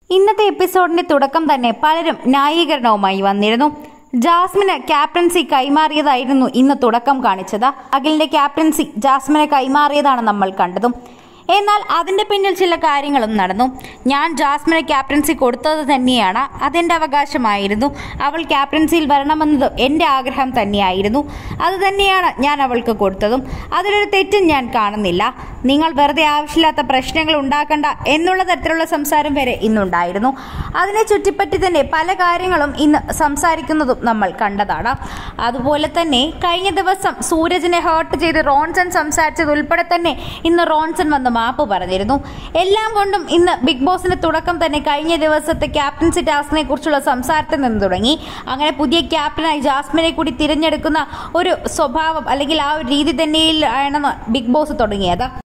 ഇന്നത്തെ എപ്പിസോഡിന്റെ തുടക്കം തന്നെ പലരും ന്യായീകരണവുമായി വന്നിരുന്നു ജാസ്മിന് ക്യാപ്റ്റൻസി കൈമാറിയതായിരുന്നു ഇന്ന് തുടക്കം കാണിച്ചത് അഖിലിന്റെ ക്യാപ്റ്റൻസി ജാസ്മിനെ കൈമാറിയതാണ് നമ്മൾ കണ്ടതും എന്നാൽ അതിന്റെ പിന്നിൽ ചില കാര്യങ്ങളും നടന്നു ഞാൻ ജാസ്മിന് ക്യാപ്റ്റൻസി കൊടുത്തത് തന്നെയാണ് അതെന്റെ അവകാശമായിരുന്നു അവൾ ക്യാപ്റ്റൻസിയിൽ വരണമെന്നത് എന്റെ ആഗ്രഹം തന്നെയായിരുന്നു അത് തന്നെയാണ് ഞാൻ അവൾക്ക് കൊടുത്തതും അതിലൊരു തെറ്റും ഞാൻ കാണുന്നില്ല നിങ്ങൾ വെറുതെ ആവശ്യമില്ലാത്ത പ്രശ്നങ്ങൾ ഉണ്ടാക്കണ്ട എന്നുള്ള തരത്തിലുള്ള സംസാരം വരെ ഇന്നുണ്ടായിരുന്നു അതിനെ ചുറ്റിപ്പറ്റി തന്നെ പല കാര്യങ്ങളും ഇന്ന് സംസാരിക്കുന്നതും നമ്മൾ കണ്ടതാണ് അതുപോലെ തന്നെ കഴിഞ്ഞ ദിവസം സൂരജിനെ ഹേർട്ട് ചെയ്ത് റോൺസൺ സംസാരിച്ചത് ഉൾപ്പെടെ തന്നെ ഇന്ന് റോൺസൺ വന്ന് മാപ്പ് പറഞ്ഞിരുന്നു എല്ലാം കൊണ്ടും ഇന്ന് ബിഗ് ബോസിന്റെ തുടക്കം തന്നെ കഴിഞ്ഞ ദിവസത്തെ ക്യാപ്റ്റൻസി ടാസ്കിനെ കുറിച്ചുള്ള സംസാരത്തിൽ നിന്ന് തുടങ്ങി അങ്ങനെ പുതിയ ക്യാപ്റ്റനായി ജാസ്മിനെ കൂടി തിരഞ്ഞെടുക്കുന്ന ഒരു സ്വഭാവം അല്ലെങ്കിൽ ആ ഒരു രീതി തന്നെയിൽ ആണ് ബിഗ് ബോസ് തുടങ്ങിയത്